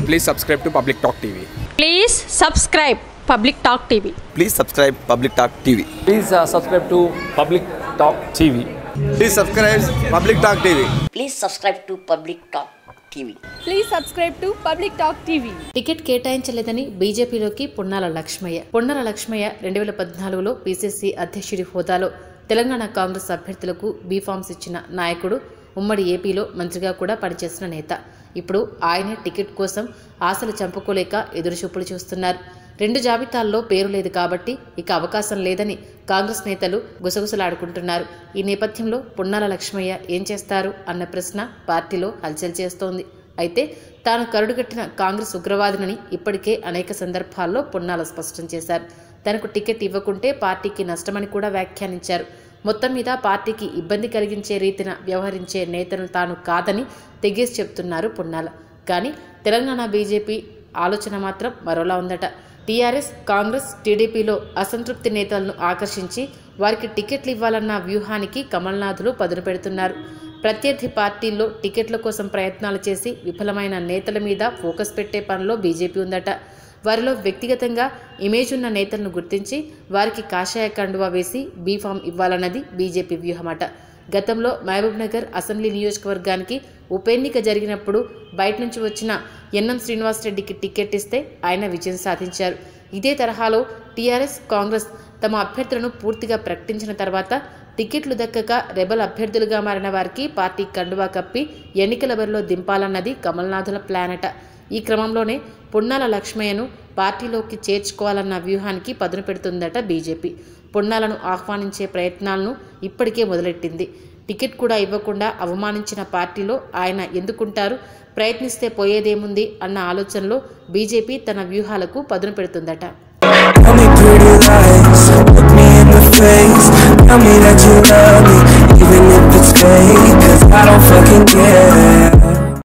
Please subscribe to Public Talk TV. Please subscribe Public Talk TV. Please subscribe Public Talk TV. Please uh, subscribe to Public Talk TV. Please subscribe Public Talk TV. Please subscribe to Public Talk TV. Please subscribe to Public Talk TV. Ticket కేటాయించలేదని బీజేపీలోకి పున్నాల లక్ష్మయ్య పున్నాల లక్ష్మయ్య రెండు వేల పద్నాలుగులో PCC అధ్యక్షుడి హోదాలో తెలంగాణ కాంగ్రెస్ అభ్యర్థులకు BPharms ఇచ్చిన నాయకుడు ఉమ్మడి ఏపీలో మంత్రిగా కూడా పనిచేసిన నేత ఇప్పుడు ఆయనే టికెట్ కోసం ఆశలు చంపుకోలేక ఎదురుచూపులు చూస్తున్నారు రెండు జాబితాల్లో పేరు లేదు కాబట్టి ఇక అవకాశం లేదని కాంగ్రెస్ నేతలు గుసగుసలాడుకుంటున్నారు ఈ నేపథ్యంలో పున్నాల లక్ష్మయ్య ఏం చేస్తారు అన్న ప్రశ్న పార్టీలో హల్చల్ చేస్తోంది అయితే తాను కరుడుగట్టిన కాంగ్రెస్ ఉగ్రవాదినని ఇప్పటికే అనేక సందర్భాల్లో పున్నాల స్పష్టం చేశారు తనకు టికెట్ ఇవ్వకుంటే పార్టీకి నష్టమని కూడా వ్యాఖ్యానించారు మొత్తం మీద పార్టీకి ఇబ్బంది కలిగించే రీతిన వ్యవహరించే నేతను తాను కాదని తెగేసి చెప్తున్నారు పున్నాల కానీ తెలంగాణ బీజేపీ ఆలోచన మాత్రం మరోలా ఉందట టీఆర్ఎస్ కాంగ్రెస్ టీడీపీలో అసంతృప్తి నేతలను ఆకర్షించి వారికి టికెట్లు ఇవ్వాలన్న వ్యూహానికి కమల్నాథులు పదును పెడుతున్నారు ప్రత్యర్థి పార్టీల్లో టికెట్ల కోసం ప్రయత్నాలు చేసి విఫలమైన నేతల మీద ఫోకస్ పెట్టే పనిలో బీజేపీ ఉందట వారిలో వ్యక్తిగతంగా ఇమేజ్ ఉన్న నేతలను గుర్తించి వారికి కాషాయ కండువా వేసి బీఫామ్ ఇవ్వాలన్నది బీజేపీ వ్యూహమట గతంలో మహబూబ్ నగర్ అసెంబ్లీ నియోజకవర్గానికి ఉప ఎన్నిక జరిగినప్పుడు బయట నుంచి వచ్చిన ఎన్ఎం శ్రీనివాసరెడ్డికి టికెట్ ఇస్తే ఆయన విజయం సాధించారు ఇదే తరహాలో టీఆర్ఎస్ కాంగ్రెస్ తమ అభ్యర్థులను పూర్తిగా ప్రకటించిన తర్వాత టికెట్లు దక్కక రెబల్ అభ్యర్థులుగా మారిన వారికి పార్టీ కండువా కప్పి ఎన్నికల బరిలో దింపాలన్నది కమల్నాథుల ప్లానట ఈ క్రమంలోనే పున్నాల లక్ష్మయ్యను పార్టీలోకి చేర్చుకోవాలన్న వ్యూహానికి పదును పెడుతుందట బీజేపీ పున్నాలను ఆహ్వానించే ప్రయత్నాలను ఇప్పటికే మొదలెట్టింది టికెట్ కూడా ఇవ్వకుండా అవమానించిన పార్టీలో ఆయన ఎందుకుంటారు ప్రయత్నిస్తే పోయేదేముంది అన్న ఆలోచనలో బీజేపీ తన వ్యూహాలకు పదును పెడుతుందట Tell me pretty lies, look me in the face Tell me that you love me, even if it's fake Cause I don't fucking care